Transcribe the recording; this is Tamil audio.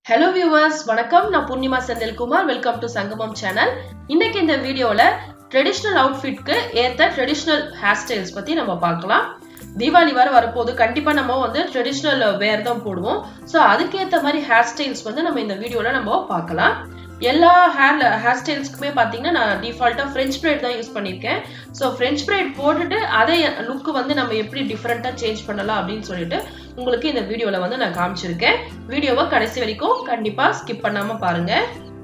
ஹலோ வியூவர்ஸ் வணக்கம் நான் Poornima Senthilkumar welcome to Sangamam channel இன்னைக்கு இந்த வீடியோல ட்ரெடிஷ்னல் அவுட்ஃபிட்க்கு ஏத்த ட்ரெடிஷ்னல் ஹேர் ஸ்டைல்ஸ் பத்தி நம்ம பார்க்கலாம் தீபாவளி வர வரப்போது கண்டிப்பா நம்ம வந்து ட்ரெடிஷ்னல் வேர் தான் போடுவோம் ஸோ அதுக்கேற்ற மாதிரி ஹேர் ஸ்டைல்ஸ் வந்து நம்ம இந்த வீடியோல நம்ம பார்க்கலாம் எல்லா ஹேர் ஹேர் ஸ்டைல்ஸ்க்குமே பார்த்தீங்கன்னா நான் டிஃபால்ட்டாக ஃப்ரெஞ்ச் ப்ரைட் தான் யூஸ் பண்ணியிருக்கேன் ஸோ ஃப்ரெஞ்ச் ப்ரைட் போட்டுட்டு அதே லுக்கு வந்து நம்ம எப்படி டிஃப்ரெண்ட்டாக சேஞ்ச் பண்ணலாம் அப்படின்னு சொல்லிட்டு உங்களுக்கு இந்த வீடியோவில் வந்து நான் காமிச்சிருக்கேன் வீடியோவை கடைசி வரைக்கும் கண்டிப்பாக ஸ்கிப் பண்ணாமல் பாருங்கள்